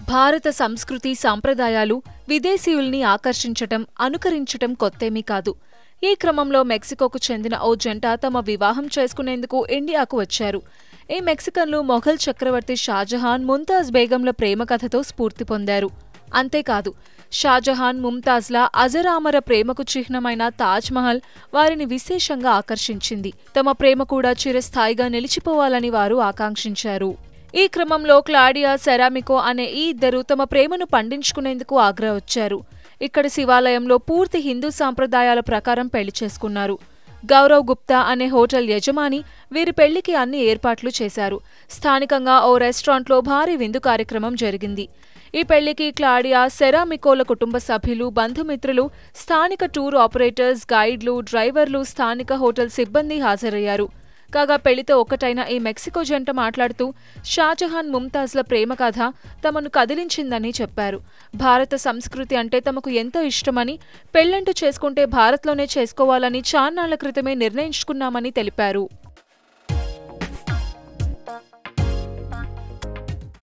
భారత సంస్కృతి సాంప్రదాయాలు విదేశీయుల్ని ఆకర్షించటం అనుకరించటం కొత్తేమీ కాదు ఈ క్రమంలో మెక్సికోకు చెందిన ఓ జంట తమ వివాహం చేసుకునేందుకు ఇండియాకు వచ్చారు ఈ మెక్సికన్లు మొఘల్ చక్రవర్తి షాజహాన్ ముంతాజ్ బేగంల ప్రేమ కథతో స్ఫూర్తి పొందారు అంతేకాదు షాజహాన్ ముంతాజ్ల అజరామర ప్రేమకు చిహ్నమైన తాజ్ మహల్ వారిని విశేషంగా ఆకర్షించింది తమ ప్రేమ కూడా చిరస్థాయిగా నిలిచిపోవాలని వారు ఆకాంక్షించారు ఈ క్రమంలో క్లాడియా సెరామికో అనే ఈ ఇద్దరు తమ ప్రేమను పండించుకునేందుకు ఆగ్రా వచ్చారు ఇక్కడ శివాలయంలో పూర్తి హిందూ సాంప్రదాయాల ప్రకారం పెళ్లి చేసుకున్నారు గౌరవ్ గుప్తా అనే హోటల్ యజమాని వీరి పెళ్లికి అన్ని ఏర్పాట్లు చేశారు స్థానికంగా ఓ రెస్టారెంట్లో భారీ విందు కార్యక్రమం జరిగింది ఈ పెళ్లికి క్లాడియా సెరామికోల కుటుంబ సభ్యులు బంధుమిత్రులు స్థానిక టూర్ ఆపరేటర్స్ గైడ్లు డ్రైవర్లు స్థానిక హోటల్ సిబ్బంది హాజరయ్యారు కాగా పెళ్లితో ఒక్కటైన ఈ మెక్సికో జంట మాట్లాడుతూ షాజహాన్ ముంతాజ్ల ప్రేమ కథ తమను కదిలించిందని చెప్పారు భారత సంస్కృతి అంటే తమకు ఎంతో ఇష్టమని పెళ్లంటూ చేసుకుంటే భారత్లోనే చేసుకోవాలని చాన్నాళ్ల క్రితమే నిర్ణయించుకున్నామని తెలిపారు